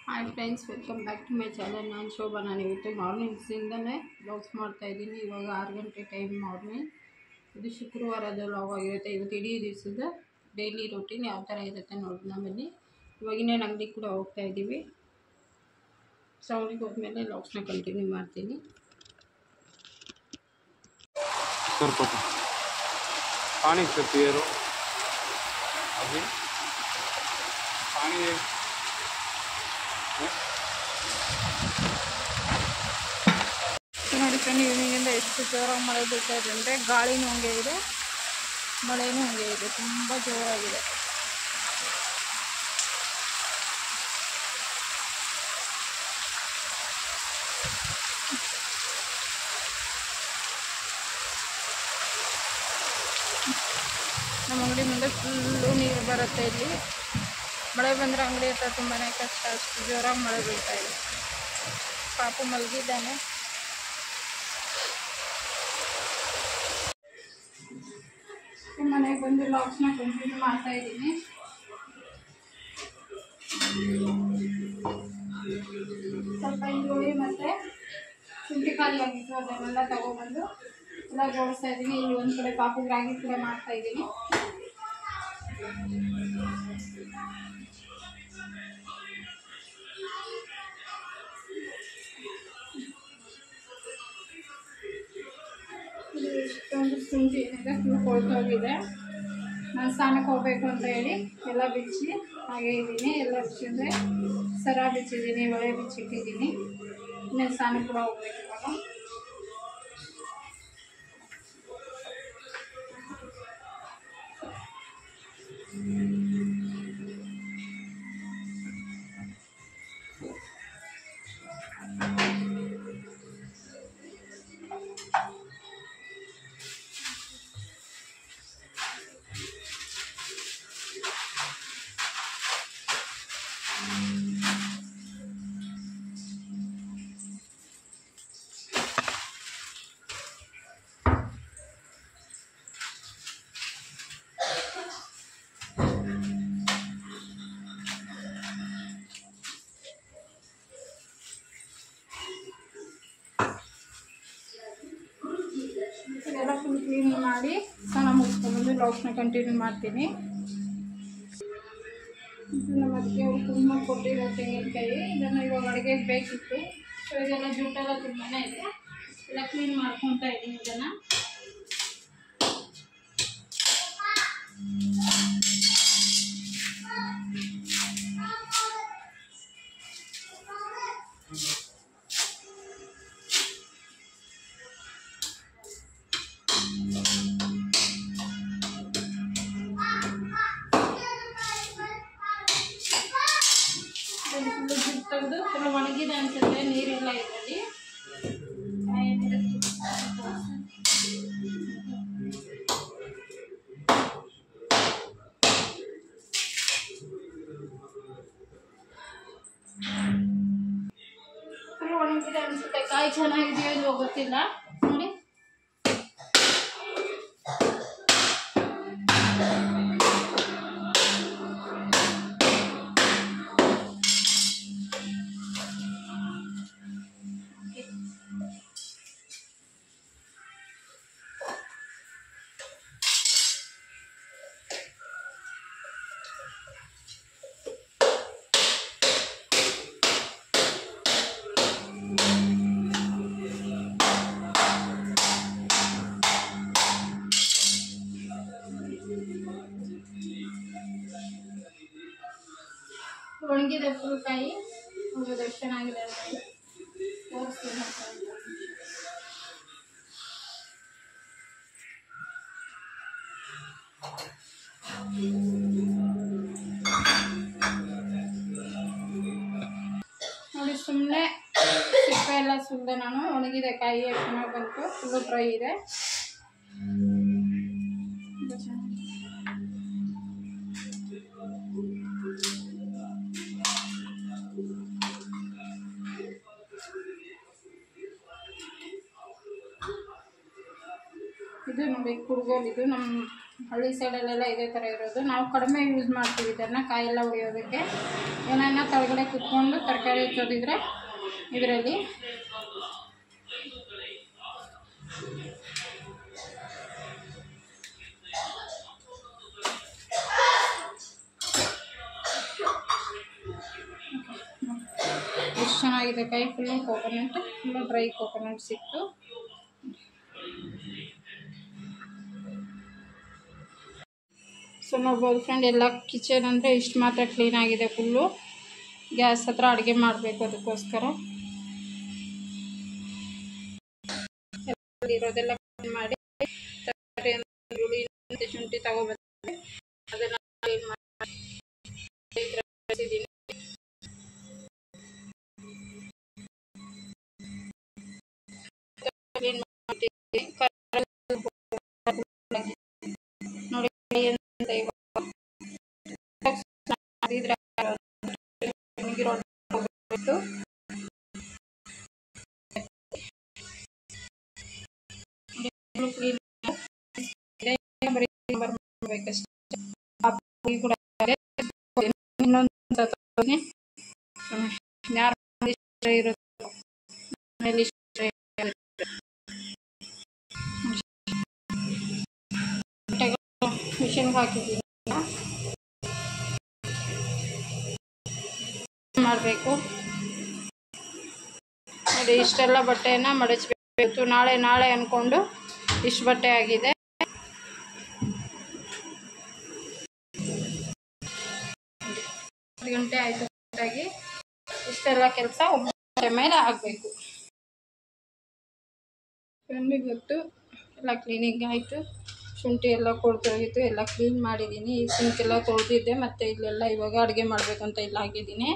Hi friends welcome back to my channel ನಾನು ಶೋಭಾ ನಾನು ಇವತ್ತು ಮಾರ್ನಿಂಗ್ಸಿಂದನೇ ಬ್ಲಾಗ್ಸ್ ಮಾಡ್ತಾಯಿದ್ದೀನಿ ಇವಾಗ ಆರು ಗಂಟೆ ಟೈಮ್ ಮಾರ್ನಿಂಗ್ ಇದು ಶುಕ್ರವಾರದ ಲಾಗ್ ಆಗಿರುತ್ತೆ ಇವತ್ತು ಇಡೀ ದಿವಸದ ಡೈಲಿ ರೂಟೀನ್ ಯಾವ ಥರ ಇರುತ್ತೆ ನೋಡಿ ನಮ್ಮಲ್ಲಿ ಇವಾಗಿನೇನು ಅಂಗಡಿ ಕೂಡ ಹೋಗ್ತಾ ಇದ್ದೀವಿ ಸೌಂಡಿಗೆ ಹೋದ್ಮೇಲೆ ಲಾಗ್ಸ್ನ ಕಂಟಿನ್ಯೂ ಮಾಡ್ತೀನಿ सर पता पानी से पियरो अभी पानी है? ನೋಡಿ ಫ್ರೆಂಡ್ ಈವ್ನಿಂಗಿಂದ ಎಷ್ಟು ಜೋರಾಗಿ ಮಳೆ ಬೀಳ್ತಾ ಇದೆ ಅಂದರೆ ಗಾಳಿನೂ ಹಂಗೆ ಇದೆ ಮಳೆನೂ ಹಂಗೆ ಇದೆ ತುಂಬ ಜೋರಾಗಿದೆ ನಮ್ಮ ಅಂಗಡಿ ಮುಂದೆ ಫುಲ್ಲು ನೀರು ಬರುತ್ತೆ ಇಲ್ಲಿ ಮಳೆ ಬಂದರೆ ಅಂಗಡಿ ಹತ್ರ ತುಂಬಾ ಕಷ್ಟ ಅಷ್ಟು ಜೋರಾಗಿ ಮಳೆ ಬೀಳ್ತಾ ಇದೆ ಪಾಪು ಮಲಗಿದ್ದಾನೆ ಮನೆಗೆ ಬಂದು ಲಾಕ್ಸ್ನ ಕಂಟಿನ್ಯೂ ಮಾಡ್ತಾ ಇದ್ದೀನಿ ಸ್ವಲ್ಪ ಈರುಳ್ಳಿ ಮತ್ತು ಶುಂಠಿ ಖಾಲಿ ಆಗಿತ್ತು ಅದನ್ನೆಲ್ಲ ತಗೊಬಂದು ಎಲ್ಲ ಜೋಡಿಸ್ತಾ ಇದ್ದೀನಿ ಇಲ್ಲಿ ಒಂದು ಕಡೆ ಪಾಪು ರಾಗಿ ಕೂಡ ಮಾಡ್ತಾ ಇದ್ದೀನಿ ಇಲ್ಲಿ ಇಷ್ಟೊಂದು ಶುಂಠಿ ಏನಿದೆ ಫುಲ್ ಕೊಳ್ತೋಗಿದೆ ನಾನು ಸ್ನಾನಕ್ಕೆ ಹೋಗಬೇಕು ಅಂತ ಹೇಳಿ ಎಲ್ಲ ಬಿಚ್ಚಿ ಹಾಗೆ ಇದ್ದೀನಿ ಎಲ್ಲ ಬಿಚ್ಚಿದ್ರೆ ಸರ ಬಿಚ್ಚಿದ್ದೀನಿ ಒಳೆ ಬಿಚ್ಚಿಟ್ಟಿದ್ದೀನಿ ಇನ್ನೇನು ಸ್ನಾನಕ್ಕೆ ಕೂಡ ಹೋಗ್ಬೇಕು ಇವಾಗ ಇದೆಲ್ಲ ಫುಲ್ ಕ್ಲೀನ್ ಮಾಡಿ ಸ್ನಾನ ಮುಗಿಸ್ಕೊಂಡ್ಬಂದು ಬ್ಲೌಸ್ನ ಕಂಟಿನ್ಯೂ ಮಾಡ್ತೀನಿ ಇದು ನಮ್ಮ ಅದಕ್ಕೆ ಅವ್ರು ತುಂಬ ಕೊಟ್ಟಿರೋ ತೆಂಗಿನಕಾಯಿ ಇದನ್ನು ಇವಾಗ ಅಡುಗೆಗೆ ಬೇಕಿತ್ತು ಸೊ ಇದೆಲ್ಲ ಜೂಟೆಲ್ಲ ತುಂಬಾ ಇದೆ ಎಲ್ಲ ಕ್ಲೀನ್ ಮಾಡ್ಕೊತಾ ಇದ್ದೀನಿ ಇದನ್ನು ಇದನ್ನು ಫುಲ್ಲು ಜುಟ್ಟು ತೆಗೆದು ಫುಲ್ ಒಣಗಿದೆ ಅನ್ಸುತ್ತೆ ನೀರಿಲ್ಲ ಇದರಲ್ಲಿ ಫುಲ್ ಒಣಗಿದೆ ಅನ್ಸುತ್ತೆ ಕಾಯಿ ಚೆನ್ನಾಗಿದೆಯೋ ಇಲ್ವೋ ಗೊತ್ತಿಲ್ಲ ನೋಡಿ ಒಣಗಿದೆ ಫುಲ್ ಕಾಯಿ ನೋಡೋದು ಎಷ್ಟು ಚೆನ್ನಾಗಿದೆ ಅಂತ ತೋರಿಸ್ತೀನಿ ನೋಡಿ ಸುಮ್ಮನೆ ಸಿಪ್ಪೆ ಎಲ್ಲ ಸುಲಿದೆ ನಾನು ಒಣಗಿದೆ ಕಾಯಿ ಎಷ್ಟು ಚೆನ್ನಾಗಿ ಬಂತು ಫುಲ್ಲು ಡ್ರೈ ಇದೆ ಇದು ಚೆನ್ನಾಗಿದೆ. ಇದು ನೋಡಿ ಕುಡ್ಗೋಲ್ ಇದು ನಮ್ಮ ಹಳ್ಳಿ ಸೈಡಲ್ಲೆಲ್ಲ ಇದೇ ಥರ ಇರೋದು ನಾವು ಕಡಿಮೆ ಯೂಸ್ ಮಾಡ್ತೀವಿ ಇದನ್ನು ಕಾಯೆಲ್ಲ ಹೊಡಿಯೋದಕ್ಕೆ ಏನನ್ನ ಕೆಳಗಡೆ ಕುತ್ಕೊಂಡು ತರಕಾರಿ ಹೆಚ್ಚೋದಿದ್ರೆ ಇದರಲ್ಲಿ ಎಷ್ಟು ಚೆನ್ನಾಗಿದೆ ಕೈ full coconut full dry coconut ಸಿಕ್ತು ಸೊ ನೋಡ್ಬೋದು ಫ್ರೆಂಡ್ ಎಲ್ಲ ಕಿಚನ್ ಅಂದರೆ ಇಷ್ಟು ಮಾತ್ರ ಕ್ಲೀನ್ ಆಗಿದೆ ಫುಲ್ಲು ಗ್ಯಾಸ್ ಹತ್ರ ಅಡುಗೆ ಮಾಡಬೇಕು ಅದಕ್ಕೋಸ್ಕರ ಇರೋದೆಲ್ಲ clean ಮಾಡಿ ತರಕಾರಿ ಈರುಳ್ಳಿ ಮತ್ತೆ ಶುಂಠಿ ತಗೊಬಂದೆ ಅದನ್ನ clean ಮಾಡಿ ಈ ಥರ ಬೆಳ್ಸಿದ್ದೀನಿ. ಕ್ಲೀನ್ ಮಾಡಿದ್ದೀನಿ ನೋಡಿ ಎಂತ ಇವಾಗ ಮಾಡಿದ್ರೆ ಒಣಗಿರೋ ಹೋಗ್ಬಿಟ್ಟು ಕ್ಲೀನ್ ಬರೀ ಸಾಂಬಾರ್ ಮಾಡ್ಬೇಕಷ್ಟೇ ಆ ಪುಡಿ ಕೂಡ ಇದೆ. ಇನ್ನೊಂದು ತಗೊಳ್ತೀನಿ. ಹ್ಮ್. ಯಾರ ಮನೇಲಿ ಇಷ್ಟ ಇರುತ್ತೋ ಮನೇಲಿ ಇಷ್ಟ ಇರುತ್ತೆ. ಬಟ್ಟೆಗಳು ಮಿಷನ್ಗೆ ಹಾಕಿದ್ದೀನಿ ಮಾಡಬೇಕು ನೋಡಿ ಇಷ್ಟೆಲ್ಲ ಬಟ್ಟೆಯನ್ನು ಮಡಚಬೇಕು ನಾಳೆ ನಾಳೆ ಅಂದ್ಕೊಂಡು ಇಷ್ಟು ಬಟ್ಟೆ ಆಗಿದೆ ಒಂದು ಗಂಟೆ ಆಯಿತು ಆಗಿ ಇಷ್ಟೆಲ್ಲ ಕೆಲಸ ಒಬ್ಬ ಮೇಲೆ ಆಗಬೇಕು ಇವತ್ತು ಎಲ್ಲ ಕ್ಲೀನಿಂಗ್ ಆಯಿತು ಶುಂಠಿ ಎಲ್ಲ ಕೊಡ್ತೋಗಿತ್ತು ಎಲ್ಲ ಕ್ಲೀನ್ ಮಾಡಿದ್ದೀನಿ ಈ ಸಿಂಕ್ ಎಲ್ಲ ತೊಳೆದಿದ್ದೆ ಮತ್ತು ಇಲ್ಲೆಲ್ಲ ಇವಾಗ ಅಡುಗೆ ಮಾಡಬೇಕು ಅಂತ ಇಲ್ಲಿ ಹಾಕಿದ್ದೀನಿ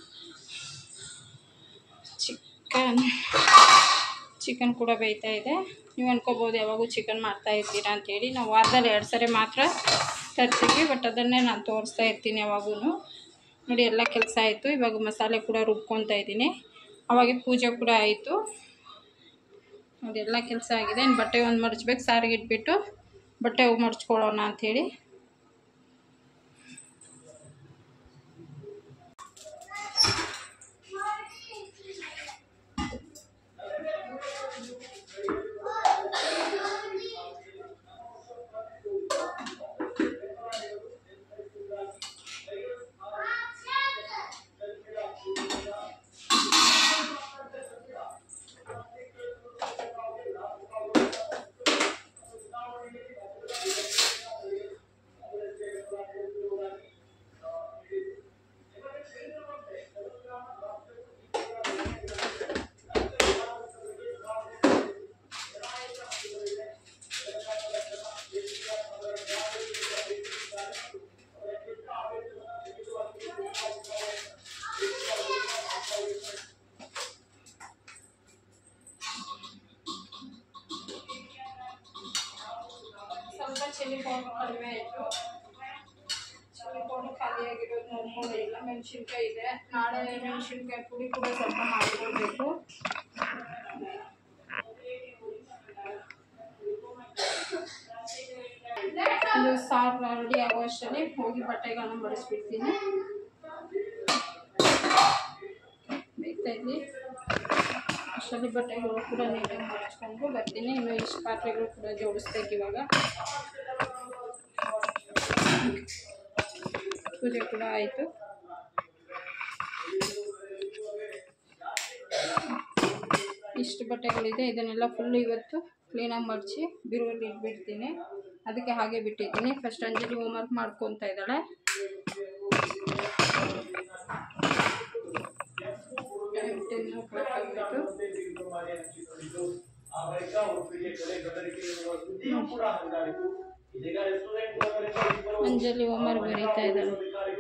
ಚಿಕನ್ ಚಿಕನ್ ಕೂಡ ಬೇಯ್ತಾ ಇದೆ ನೀವು ಅನ್ಕೋಬೋದು ಯಾವಾಗೂ ಚಿಕನ್ ಮಾಡ್ತಾ ಇರ್ತೀರಾ ಅಂತೇಳಿ ನಾವು ವಾರದಲ್ಲಿ ಎರಡು ಸರಿ ಮಾತ್ರ ತರ್ತೀವಿ ಬಟ್ ಅದನ್ನೇ ನಾನು ತೋರಿಸ್ತಾ ಇರ್ತೀನಿ ಯಾವಾಗೂ ನೋಡಿ ಎಲ್ಲ ಕೆಲಸ ಆಯಿತು ಇವಾಗ ಮಸಾಲೆ ಕೂಡ ರುಬ್ಕೊತಾ ಇದ್ದೀನಿ ಅವಾಗೆ ಪೂಜೆ ಕೂಡ ಆಯಿತು ನೋಡಿ ಎಲ್ಲ ಕೆಲಸ ಆಗಿದೆ ಇನ್ನು ಬಟ್ಟೆ ಒಂದು ಮಡಚ್ಬೇಕು ಸಾರಿಗೆ ಇಟ್ಬಿಟ್ಟು ಬಟ್ಟೆ ಹೋಗಿ ಮಡ್ಚ್ಕೊಳ್ಳೋಣ ಅಂಥೇಳಿ ಸ್ವಲ್ಪ ಚಿಲ್ಲಿ ಪೌಡರ್ ಕಡಿಮೆ ಆಯಿತು ಚಿಲ್ಲಿ ಪೌಡರ್ ಖಾಲಿಯಾಗಿರೋದು ನೋಡ್ಕೊಂಡೇ ಇಲ್ಲ ಮೆಣಸಿನ್ಕಾಯಿ ಇದೆ ನಾಳೆ ಮೆಣಸಿನ್ಕಾಯಿ ಪುಡಿ ಕೂಡ ಸ್ವಲ್ಪ ಮಾಡಿಕೊಳ್ಬೇಕು ಇದು ಸಾರು ರೆಡಿ ಆಗೋ ಅಷ್ಟರಲ್ಲಿ ಹೋಗಿ ಬಟ್ಟೆಗಳನ್ನ ಬಡಿಸ್ಬಿಡ್ತೀನಿ ಬೇಯ್ತಾ ಇದ್ವಿ ಅಷ್ಟರಲ್ಲಿ ಬಟ್ಟೆಗಳು ಕೂಡ ನೀಟಾಗಿ ಮಾಡಿಸ್ಕೊಂಡು ಬರ್ತೀನಿ ಇನ್ನು ಇಷ್ಟು ಪಾತ್ರೆಗಳು ಕೂಡ ಜೋಡಿಸ್ಬೇಕು ಇವಾಗ ಪೂಜೆ ಕೂಡ ಆಯಿತು ಇಷ್ಟು ಬಟ್ಟೆಗಳಿದೆ ಇದನ್ನೆಲ್ಲ ಫುಲ್ ಇವತ್ತು ಕ್ಲೀನಾಗಿ ಮಡಚಿ ಬೀರುವಲ್ಲಿ ಇಟ್ಬಿಡ್ತೀನಿ ಅದಕ್ಕೆ ಹಾಗೆ ಬಿಟ್ಟಿದ್ದೀನಿ ಫಸ್ಟ್ ಅಂಜಲಿ ಹೋಮ್ವರ್ಕ್ ಮಾಡ್ಕೊತಾ ಇದ್ದಾಳೆ ಟೆನ್ ಓ ಕ್ಲಾಕ್ ಆಗಬೇಕು ಅಂಜಲಿ ಹೋಮ್ವರ್ಕ್ ಬರೀತಾ ಇದ್ದಾಳೆ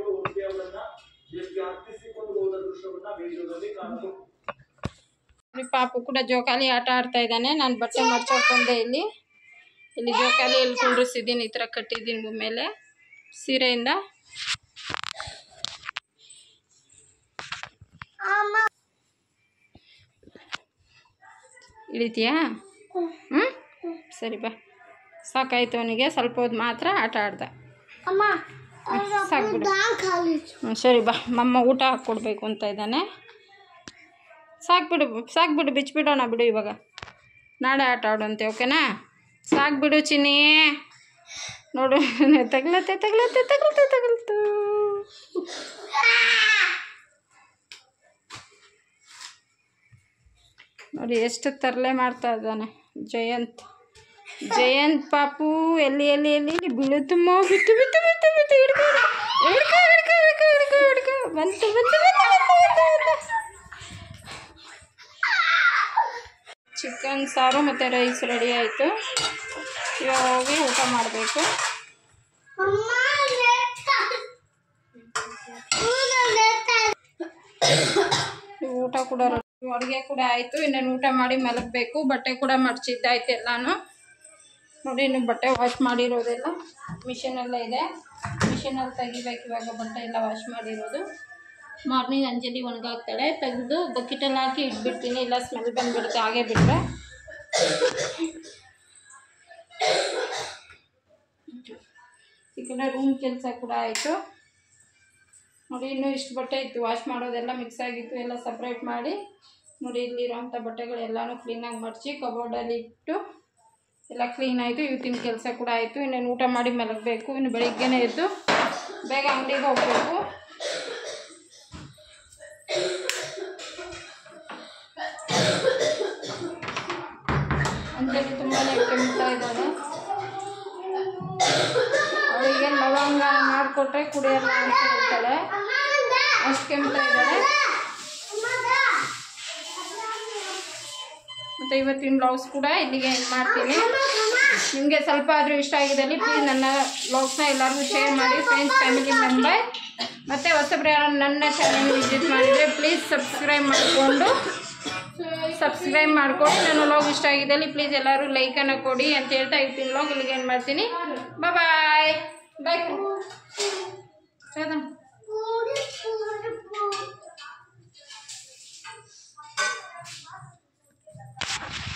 ಈ ಪಾಪು ಕೂಡ ಜೋಕಾಲಿ ಆಟ ಆಡ್ತಾ ಇದ್ದಾನೆ ನಾನು ಬಟ್ಟೆ ಮಡ್ಚೋಕ್ ಬಂದೆ ಇಲ್ಲಿ ಇಲ್ಲಿ ಜೋಕಾಲಿ ಇಲ್ಲಿ ಕುಂಡ್ರಿಸಿದ್ದೀನಿ ಈ ಥರ ಕಟ್ಟಿದ್ದೀನಿ ಮೇಲೆ ಸೀರೆಯಿಂದ ಇಳಿತೀಯಾ ಹ್ಞೂ ಸರಿ ಬಾ ಸಾಕಾಯ್ತು ಅವನಿಗೆ ಸ್ವಲ್ಪ ಹೊತ್ತು ಮಾತ್ರ ಆಟ ಆಡ್ದ ಅಮ್ಮ ಸಾಕ್ಬಿಡು ಕಾಲೇಜ್ ಹ್ಞೂ ಸರಿ ಬಾ ಮಮ್ಮ ಊಟ ಹಾಕ್ಕೊಡ್ಬೇಕು ಅಂತ ಇದ್ದಾನೆ ಸಾಕ್ಬಿಡು ಸಾಕ್ಬಿಡು ಬಿಚ್ಬಿಡೋಣ ಬಿಡು ಇವಾಗ ನಾಳೆ ಆಟ ಆಡೋಂತೆ ಓಕೆನಾ ಸಾಕ್ಬಿಡು ಚಿನ್ನಿ ನೋಡು ತಗ್ಲತ್ತೆ ತಗ್ಲತ್ತೆ ತಗ್ಲತ್ತೆ ತಗಲ್ತು ನೋಡಿ ಎಷ್ಟು ತರಲೆ ಮಾಡ್ತಾ ಇದ್ದಾನೆ ಜಯಂತ್ ಜಯಂತ್ ಪಾಪು ಎಲ್ಲಿ ಎಲ್ಲಿ ಎಲ್ಲಿ ಎಲ್ಲಿ ಬೀಳುತ್ತಮ್ಮ ಬಿತ್ತು ಬಿತ್ತು ಬಿತ್ತು ಬಿತ್ತು ಹಿಡ್ಕೊ ಹಿಡ್ಕೊ ಹಿಡ್ಕೊ ಹಿಡ್ಕೊ ಹಿಡ್ಕೊ ಹಿಡ್ಕೊ ಬಂತು ಬಂತು ಬಂತು ಬಂತು ಬಂತು ಬಂತು ಚಿಕನ್ ಸಾರು ಮತ್ತು ರೈಸ್ ರೆಡಿ ಆಯಿತು ಇವಾಗ ಹೋಗಿ ಊಟ ಮಾಡಬೇಕು ಅಮ್ಮ ಊಟ ಕೂಡ ಅಡುಗೆ ಕೂಡ ಆಯಿತು ಇನ್ನೇನು ಊಟ ಮಾಡಿ ಮಲಗಬೇಕು ಬಟ್ಟೆ ಕೂಡ ಮಡ್ಚಿದ್ದಾಯ್ತು ಎಲ್ಲಾನು ನೋಡಿ ಇನ್ನು ಬಟ್ಟೆ ವಾಶ್ ಮಾಡಿರೋದೆಲ್ಲ ಮಿಷಿನಲ್ಲೇ ಇದೆ ಮಿಷಿನಲ್ಲಿ ತೆಗಿಬೇಕು ಇವಾಗ ಬಟ್ಟೆ ಎಲ್ಲ ವಾಶ್ ಮಾಡಿರೋದು ಮಾರ್ನಿಂಗ್ ಅಂಜಲಿ ಒಣಗಾಕ್ತಾಳೆ ತೆಗೆದು ಬಕೆಟಲ್ಲಿ ಹಾಕಿ ಇಟ್ಬಿಡ್ತೀನಿ ಇಲ್ಲ ಸ್ಮೆಲ್ ಬಂದುಬಿಡುತ್ತೆ ಹಾಗೆ ಬಿಟ್ಟರೆ ಈ ಕಡೆ ರೂಮ್ ಕೆಲಸ ಕೂಡ ಆಯಿತು ನೋಡಿ ಇನ್ನೂ ಇಷ್ಟು ಬಟ್ಟೆ ಇತ್ತು ವಾಶ್ ಮಾಡೋದೆಲ್ಲ ಮಿಕ್ಸ್ ಆಗಿತ್ತು ಎಲ್ಲ ಸಪ್ರೇಟ್ ಮಾಡಿ ನೋಡಿ ಇಲ್ಲಿರೋಂಥ ಬಟ್ಟೆಗಳೆಲ್ಲನೂ ಕ್ಲೀನಾಗಿ ಮಡಚಿ ಕಬೋರ್ಡಲ್ಲಿ ಇಟ್ಟು ಎಲ್ಲ ಕ್ಲೀನ್ ಆಯಿತು ಇವತ್ತಿನ ಕೆಲಸ ಕೂಡ ಆಯಿತು ಇನ್ನೇನು ಊಟ ಮಾಡಿ ಮಲಗಬೇಕು ಇನ್ನು ಬೆಳಿಗ್ಗೆನೇ ಎದ್ದು ಬೇಗ ಅಂಗಡಿಗೆ ಹೋಗಬೇಕು ಅಂಜಲಿ ತುಂಬಾ ಕೆಮ್ತಾ ಇದ್ದಾಳೆ ಅವಳಿಗೆ ಲವಂಗ ಮಾಡಿಕೊಟ್ರೆ ಕುಡಿಯಲ್ಲ ಅಂತ ಹೇಳ್ತಾಳೆ ಅಷ್ಟು ಕೆಮ್ತಾ ಇದ್ದಾಳೆ ಮತ್ತು ಇವತ್ತಿನ ಬ್ಲೌಸ್ ಕೂಡ ಇಲ್ಲಿಗೆ ಎಂಡ್ ಮಾಡ್ತೀನಿ ನಿಮಗೆ ಸ್ವಲ್ಪ ಆದರೂ ಇಷ್ಟ ಆಗಿದ್ದಲ್ಲಿ ಪ್ಲೀಸ್ ನನ್ನ ಬ್ಲೌಸ್ನ ಎಲ್ಲರಿಗೂ ಶೇರ್ ಮಾಡಿ ಫ್ರೆಂಡ್ಸ್ ಫ್ಯಾಮಿಲಿ ಮೆಂಬರ್ ಮತ್ತು ಹೊಸಬ್ರು ಯಾರು ನನ್ನ ಚಾನಲ್ ವಿಸಿಟ್ ಮಾಡಿದರೆ ಪ್ಲೀಸ್ ಸಬ್ಸ್ಕ್ರೈಬ್ ಮಾಡಿಕೊಂಡು ಸಬ್ಸ್ಕ್ರೈಬ್ ಮಾಡ್ಕೊಂಡು ನನ್ನ ವ್ಲಾಗ್ ಇಷ್ಟ ಆಗಿದ್ದಲ್ಲಿ ಪ್ಲೀಸ್ ಎಲ್ಲರೂ ಲೈಕನ್ನು ಕೊಡಿ ಅಂತ ಹೇಳ್ತಾ ಇವತ್ತಿನ ವ್ಲಾಗ್ ಇಲ್ಲಿಗೆ ಏನು ಮಾಡ್ತೀನಿ ಬಾಯ್ ಬಾಯ್ Put it, put it, put it.